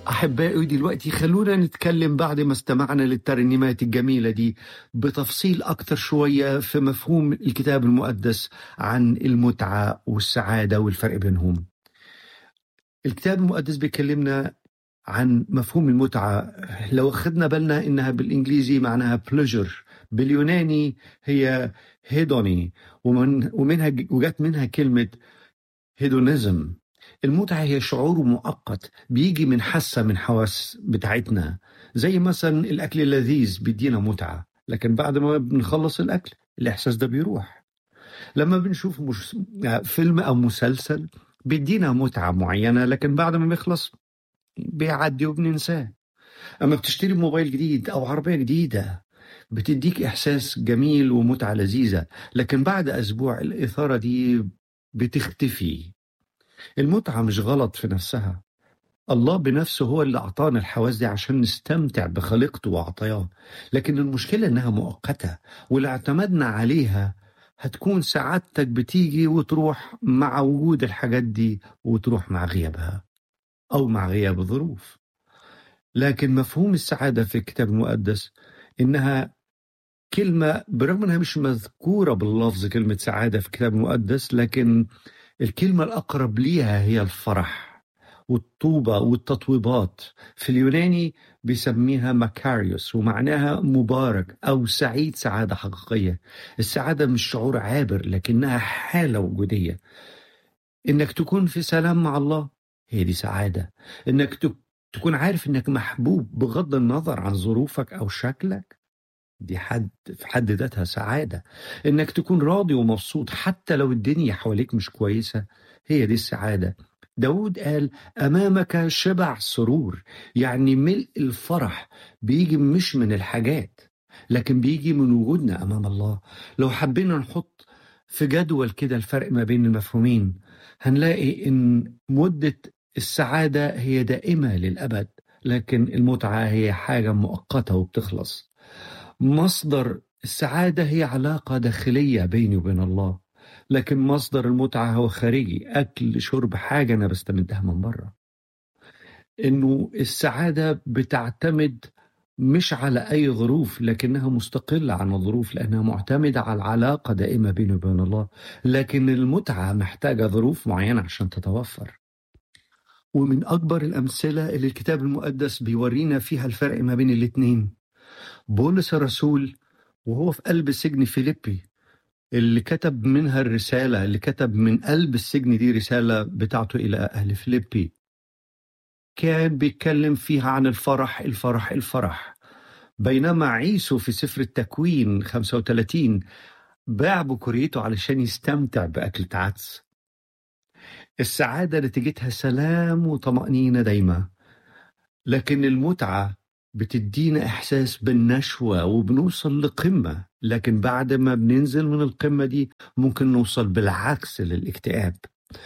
أحبائي دلوقتي خلونا نتكلم بعد ما استمعنا للترنيمات الجميلة دي بتفصيل أكتر شوية في مفهوم الكتاب المقدس عن المتعة والسعادة والفرق بينهم الكتاب المقدس بيكلمنا عن مفهوم المتعة لو أخذنا بالنا إنها بالإنجليزي معناها pleasure باليوناني هي هيدوني ومن ومنها وجت منها كلمة هيدونيزم المتعة هي شعور مؤقت بيجي من حاسة من حواس بتاعتنا زي مثلا الأكل اللذيذ بيدينا متعة لكن بعد ما بنخلص الأكل الإحساس ده بيروح لما بنشوف مش... فيلم أو مسلسل بيدينا متعة معينة لكن بعد ما بيخلص بيعدي وبننساه أما بتشتري موبايل جديد أو عربية جديدة بتديك إحساس جميل ومتعة لذيذة لكن بعد أسبوع الإثارة دي بتختفي المتعة مش غلط في نفسها الله بنفسه هو اللي أعطانا الحواس دي عشان نستمتع بخليقته وعطاياه لكن المشكلة إنها مؤقتة واللي اعتمدنا عليها هتكون سعادتك بتيجي وتروح مع وجود الحاجات دي وتروح مع غيابها أو مع غياب الظروف لكن مفهوم السعادة في الكتاب المقدس إنها كلمة برغم إنها مش مذكورة باللفظ كلمة سعادة في الكتاب المقدس لكن الكلمة الأقرب ليها هي الفرح والطوبة والتطويبات في اليوناني بيسميها ماكاريوس ومعناها مبارك أو سعيد سعادة حقيقية السعادة مش شعور عابر لكنها حالة وجودية إنك تكون في سلام مع الله هي دي سعادة إنك تكون عارف إنك محبوب بغض النظر عن ظروفك أو شكلك دي حد في حد ذاتها سعادة إنك تكون راضي ومبسوط حتى لو الدنيا حواليك مش كويسة هي دي السعادة داود قال أمامك شبع سرور يعني ملء الفرح بيجي مش من الحاجات لكن بيجي من وجودنا أمام الله لو حبينا نحط في جدول كده الفرق ما بين المفهومين هنلاقي إن مدة السعادة هي دائمة للأبد لكن المتعة هي حاجة مؤقتة وبتخلص مصدر السعادة هي علاقة داخلية بيني وبين الله لكن مصدر المتعة هو خارجي أكل شرب حاجة أنا بستمدها من بره إنه السعادة بتعتمد مش على أي ظروف لكنها مستقلة عن الظروف لأنها معتمدة على العلاقة دائمة بيني وبين الله لكن المتعة محتاجة ظروف معينة عشان تتوفر ومن أكبر الأمثلة اللي الكتاب المقدس بيورينا فيها الفرق ما بين الاتنين بولس الرسول وهو في قلب سجن فيليبي اللي كتب منها الرسالة اللي كتب من قلب السجن دي رسالة بتاعته إلى أهل فيليبي كان بيتكلم فيها عن الفرح الفرح الفرح بينما عيسو في سفر التكوين 35 باع بكوريته علشان يستمتع بأكلة عدس السعادة نتيجتها سلام وطمأنينة دايمة لكن المتعة بتدينا إحساس بالنشوة وبنوصل لقمة لكن بعد ما بننزل من القمة دي ممكن نوصل بالعكس للاكتئاب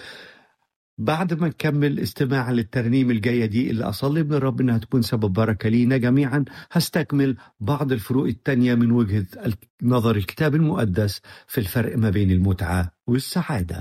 بعد ما نكمل استماع للترنيم الجاية دي اللي أصلي من الرب إنها تكون سبب بركة لينا جميعا هستكمل بعض الفروق التانية من وجهة نظر الكتاب المقدس في الفرق ما بين المتعة والسعادة